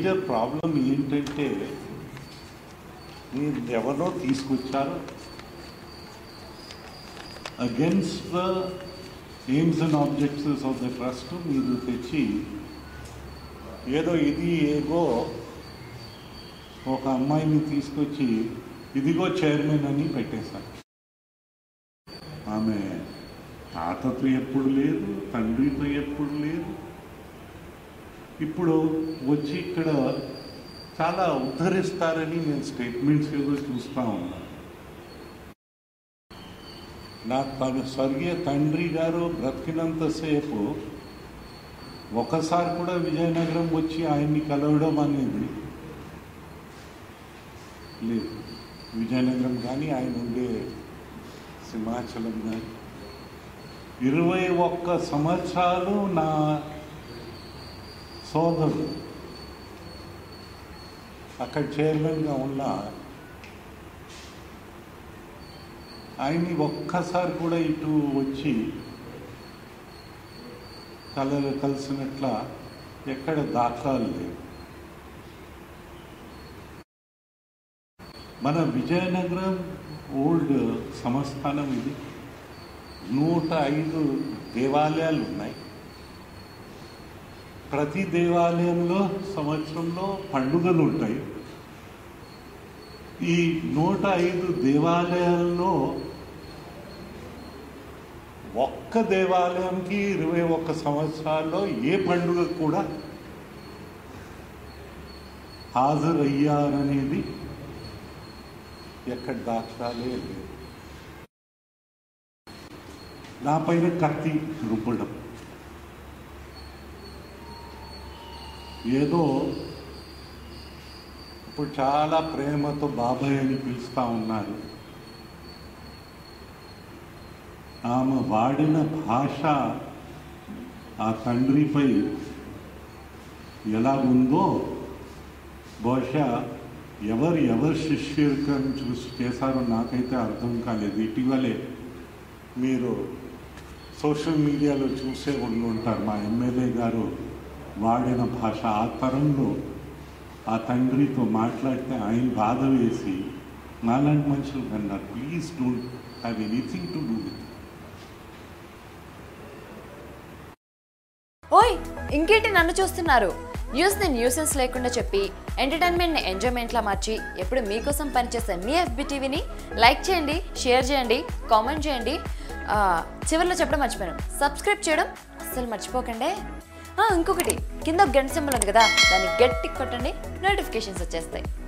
major problem ఏంటంటే మీరు ఎవరో తీసుకొచ్చారు against the aims and objectives of the trust మీరు తెచ్చి ఏదో ఇది ఏగో ఒక అమ్మాయిని తీసుకొచ్చి ఇదిగో చైర్మన్ అని పెట్టేశారు ఆమె తాతతో ఎప్పుడు లేదు తండ్రితో ఎప్పుడు లేదు ఇప్పుడు వచ్చి ఇక్కడ చాలా ఉద్ధరిస్తారని నేను స్టేట్మెంట్స్ ఏదో చూస్తా ఉన్నాను నా తన స్వర్గీయ తండ్రి గారు బ్రతికినంతసేపు ఒకసారి కూడా విజయనగరం వచ్చి ఆయన్ని కలవడం అనేది లేదు విజయనగరం కానీ ఆయన ఉండే సింహాచలం కానీ ఇరవై ఒక్క సంవత్సరాలు నా సోదరుడు అక్కడ చైర్మన్గా ఉన్న ఆయన్ని ఒక్కసారి కూడా ఇటు వచ్చి కల కలిసినట్ల ఎక్కడ దాఖలాలు లేవు మన విజయనగరం ఓల్డ్ సంస్థానం ఇది నూట ఐదు దేవాలయాలు ఉన్నాయి ప్రతి దేవాలయంలో సంవత్సరంలో పండుగలు ఉంటాయి ఈ నూట ఐదు దేవాలయాల్లో ఒక్క దేవాలయంకి ఇరవై ఒక్క సంవత్సరాల్లో ఏ పండుగ కూడా హాజరయ్యారనేది ఎక్కడ దాఖలాలే లేదు నా పైన కత్తి రుబ్బడం ఏదో ఇప్పుడు చాలా ప్రేమతో బాబాయ్ అని పిలుస్తూ ఉన్నారు ఆమె వాడిన భాష ఆ తండ్రిపై ఎలా ఉందో బహుశా ఎవరు ఎవరు శిష్యరికం చూసి చేశారో నాకైతే అర్థం కాలేదు ఇటీవలే మీరు సోషల్ మీడియాలో చూసే ఉండి ఉంటారు మా ఎమ్మెల్యే గారు వాడిన భాష ఆ తరంలో ఆ తండ్రితో మాట్లాడితే ఆయన బాధ వేసి నాలాంటి మనుషులు అన్నారు please don't have anything to do with ఓయ్ ఇంకేంటి నన్ను చూస్తున్నారు న్యూస్ని న్యూసెన్స్ లేకుండా చెప్పి ఎంటర్టైన్మెంట్ని ఎంజాయ్మెంట్లా మార్చి ఎప్పుడు మీకోసం పనిచేసే మీ ఎఫ్బి టీవీని లైక్ చేయండి షేర్ చేయండి కామెంట్ చేయండి ఆ, చివరిలో చెప్పడం మర్చిపోయాను సబ్స్క్రైబ్ చేయడం అస్సలు మర్చిపోకండి ఆ, ఇంకొకటి కింద ఒక గంట సింబల్ ఉంది కదా దాన్ని గట్టి కొట్టండి నోటిఫికేషన్స్ వచ్చేస్తాయి